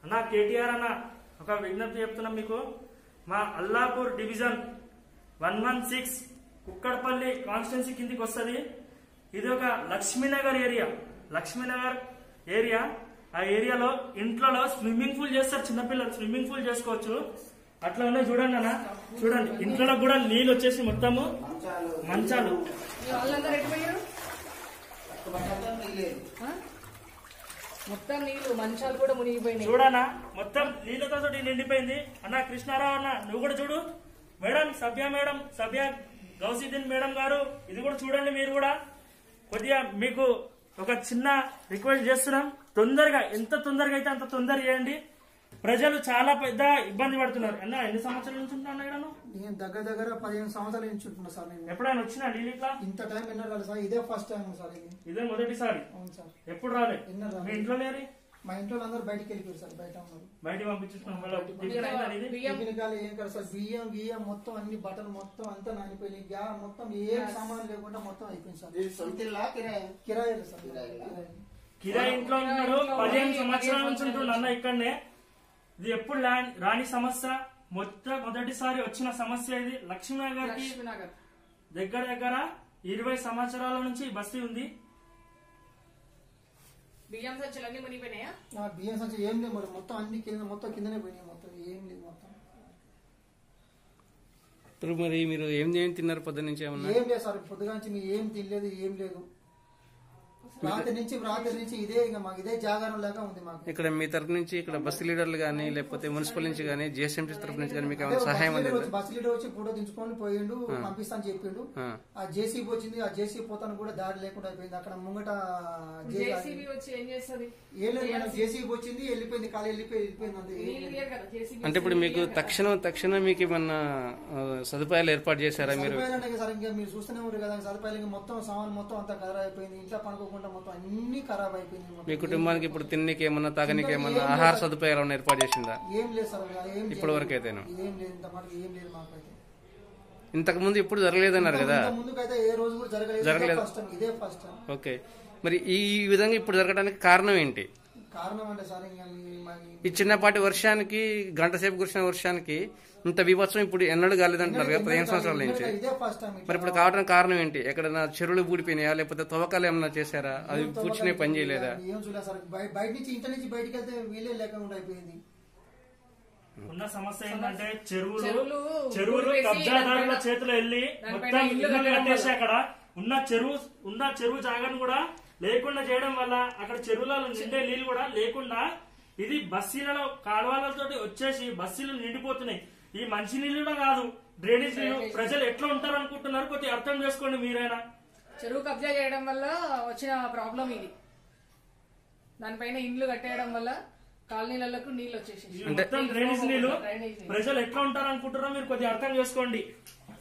అన్న కేటీఆర్ అన్న ఒక విజ్ఞప్తి చెప్తున్నా మీకు మా Allapur division one one six Kukatpally constituency కిందికి వస్తుంది ఇది ఒక లక్ష్మీనగర్ ఏరియా లక్ష్మీనగర్ ఏరియా ఆ ఏరియాలో ఇంట్లో స్విమ్మింగ్ పూల్ చేస్తారు చిన్నపిల్లలు స్విమ్మింగ్ పూల్ చేసుకోవచ్చు అట్లా ఉన్నాయి చూడండి అన్న చూడండి ఇంట్లో కూడా నీళ్ళు వచ్చేసి మొత్తము మంచాలు మీ వాళ్ళందరూ ఎటు పోయారు ఆ? మొత్తం నీళ్లు మంచాలు కూడా మునిగిపోయినాయి చూడనా మొత్తం నీళ్ళతో తోటి నిండిపోయింది అన్న కృష్ణారావు అన్న నువ్వు కూడా చూడు మేడం సభ్య మేడం సభ్య గౌసీద్దీన్ మేడం గారు ఇది కూడా చూడండి మీరు కూడా కొద్దిగా మీకు ఒక చిన్న రిక్వెస్ట్ చేస్తున్నాం తొందరగా ఎంత తొందరగా అయితే అంత తొందరగా చేయండి ప్రజలు చాలా పెద్ద ఇబ్బంది పడుతున్నారు అన్న ఎన్ని సంవత్సరాల నుంచి ఉంటున్నా ఇక్కడ నువ్వు? నేను దగ్గర దగ్గర పదిహేను సంవత్సరాల నుంచి ఉంటున్నా సార్ నేను ఎప్పుడైనా వచ్చినా నీళ్ళు ఇట్లా ఇంత టైం ఎన్నో రాలేదు సార్ ఇదే ఫస్ట్ టైం సార్ ఇది ఇదే మొదటిసారి అవును సార్ ఎప్పుడు రాలే ఎన్నో మీ రాలేదు ఇంట్లో లేరు మా ఇంట్లో అందరూ బయటికి వెళ్ళిపోయారు సార్ బయట ఉన్నారు బయటికి పంపించుకున్నాం మళ్ళీ టిఫిన్ అయిందా నీది? బియ్యం టిఫిన్ కాలు ఏం కాదు సార్ బియ్యం బియ్యం మొత్తం అన్ని బట్టలు మొత్తం అంతా నానిపోయినాయి గ్యా మొత్తం ఏం సామాన్ లేకుండా మొత్తం అయిపోయింది సార్ ఇది సొంత ఇల్లా కిరాయి కిరాయిలు సార్ కిరాయిలా? కిరాయిలు. కిరాయి ఇంట్లో ఉంటున్నాడు పదిహేను సంవత్సరాల నుంచి ఉంటుండు అన్న ఇక్కడనే ఇది ఎప్పుడు లా- రాని సమస్య మొత్తం మొదటిసారి వచ్చిన సమస్య ఇది లక్ష్మీనగర్ కి లక్ష్మీనగర్ దగ్గర దగ్గర ఇరవై సంవత్సరాల నుంచి ఈ బస్తీ ఉంది బియ్యం సంచులు అన్ని మునిగిపోయినాయా నా బియ్యం సంచి ఏం లేదు మరి మొత్తం అన్ని కింద మొత్తం కిందనే పోయినాయి మొత్తం ఏం లేదు మొత్తం ఇప్పుడు మరి మీరు ఏం ఏం తిన్నారు పొద్దు నుంచి ఏమన్నా ఏం లేదు సార్ పొద్దుగా నుంచి మీ ఏం తినలేదు ఏం లేదు రాత్రి నుంచి రాత్రి నుంచి ఇదే ఇంకా మాకు ఇదే జాగారం లాగా ఉంది మాకు ఇక్కడ మీ తరపు నుంచి ఇక్కడ బస్సు లీడర్లు కానీ లేకపోతే మున్సిపల్ నుంచి కానీ జిఎస్ఎంసీ తరపు నుంచి కానీ మీకు ఏమైనా సహాయం బస్ లీడర్ అందిందా వచ్చి- బస్ లీడర్ వచ్చి ఫోటో దించుకొని పోయిండు పంపిస్తాను చెప్పిండు ఆ. ఆ జేసీబీ వచ్చింది ఆ జేసీబీ పోతాను కూడా దారి లేకుండా అయిపోయింది అక్కడ ముంగట జే- జేసీబీ వచ్చి ఏం చేస్తుంది ఏం లేదు మేడం జేసీబీ వచ్చింది వెళ్ళిపోయింది కాలు వెళ్ళిపోయి వెళ్ళిపోయింది అంతే ఏం నీళ్ళు లేదు. లేరు కదా జేసీబీ అంటే ఇప్పుడు మీకు తక్షణం తక్షణం మీకు ఏమన్నా ఆ, సదుపాయాలు ఏర్పాటు చేశారా మీరు సదుపాయాలు అంటే సార్ ఇంకా మీరు చూస్తూనే ఉన్నారు కదా సదుపాయాలు ఇంకా మొత్తం సామాన్ మొత్తం అంతా ఖరాబ్ అయిపోయింది ఇంట్లో పనుకోకుండా మొత్తం అన్ని ఖరాబ్ అయిపోయింది మొత్తం. మీ కుటుంబానికి ఇప్పుడు తిన్నికి ఏమన్నా తాగనికి ఏమన్నా ఆహార సదుపాయాలు ఏమన్నా ఏర్పాటు చేసిందా ఏం లేదు సార్ ఏం ఇప్పటి వరకు అయితేను. ఏం లేదు ఇంత మటుకు ఏం లేదు మాకైతే ఇంతకు ముందు ఇప్పుడు జరగలేదన్నారు కదా ఇంత ముందుకైతే ఏ రోజు కూడా జరగలేదు జరగలేదు. ఫస్ట్ టైం ఇదే ఫస్ట్ టైం ఓకే మరి ఈ విధంగా ఇప్పుడు జరగడానికి కారణం ఏంటి కారణం అంటే సార్ ఇంకా మీ- మాకు ఈ చిన్నపాటి వర్షానికి గంట సేపు కురిసిన వర్షానికి ఇంత వివత్సం ఇప్పుడు ఎన్నడూ కాలేదంటున్నారు కదా పదిహేను సంవత్సరాల నుంచి ఇదే ఫస్ట్ టైం మరి ఇప్పుడు కావడానికి కారణం ఏంటి ఎక్కడైనా చెరువులు ఊడిపోయినాయా లేకపోతే తవ్వకాలు ఏమన్నా చేశారా అది కూర్చునే పని చేయలేదా ఏం చూడలేదు సార్ బయ- బయట నుంచి ఇంటి నుంచి బయటికి వెళ్తే వీలే లేకుండా అయిపోయింది ఉన్న సమస్య ఏంటంటే చెరువులు చెరువులు చెరువులు ఊరిపేసి కబ్జాదారుల దానిపైన- చేతిలో వెళ్ళి దానిపైన మొత్తం ఇల్లు ఇల్లు కట్టడం కట్టేసి వల్ల. అక్కడ ఉన్న చెరువు ఉన్న చెరువు జాగాను కూడా లేకుండా చేయడం వల్ల అక్కడ చెరువులలో నిండే నీళ్లు కూడా లేకుండా ఇది బస్సీలలో కాలువలతో వచ్చేసి బస్సీలు నిండిపోతున్నాయి ఈ మంచి నీళ్లు కూడా కాదు డ్రైనేజ్ నీళ్లు ప్రజలు ఎట్లా ఉంటారు అనుకుంటున్నారు కొద్దిగా అర్థం చేసుకోండి మీరైనా చెరువు కబ్జా చేయడం వల్ల వచ్చిన ప్రాబ్లం ఇది దానిపైన ఇండ్లు కట్టేయడం వల్ల కాలనీలకు నీళ్ళు వచ్చేసి ఇవి మొత్తం డ్రైనేజ్ నీళ్లు డ్రైనేజ్ నీళ్లు. ప్రజలు ఎట్లా ఉంటారు అనుకుంటారో మీరు కొద్దిగా అర్థం చేసుకోండి